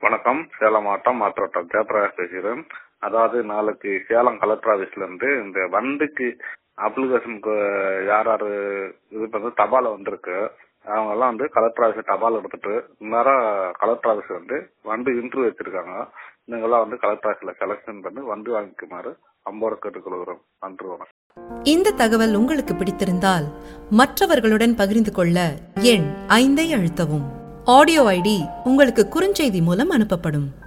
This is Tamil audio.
வணக்கம் சேலம் மாவட்டம் மாத்தோட்டம் ஜெயபிரகாஷ் பேசுகிறேன் அதாவது நாளைக்கு சேலம் கலெக்டர் ஆபீஸ்ல இருந்து இந்த வண்டுக்கு அப்ளிகேஷனுக்கு யார் யாரு இது பண்ணி தபால வந்திருக்கு அவங்க எல்லாம் வந்து கலெக்டர் ஆபீஸ் தபால் எடுத்துட்டு நேரம் கலெக்டர் ஆபீஸ் வந்து வண்டு இன்டர்வியூ வச்சிருக்காங்க நீங்க எல்லாம் வந்து கலெக்டர் ஆபீஸ்ல செலக்ஷன் பண்ணி வண்டு வாங்கிக்குமாறு அம்போட கேட்டுக்கொள்கிறோம் நன்றி வணக்கம் இந்த தகவல் உங்களுக்கு பிடித்திருந்தால் மற்றவர்களுடன் பகிர்ந்து கொள்ள எண் ஐந்தை அழுத்தவும் ஆடியோ ஐடி உங்களுக்கு குறுஞ்செய்தி மூலம் அனுப்பப்படும்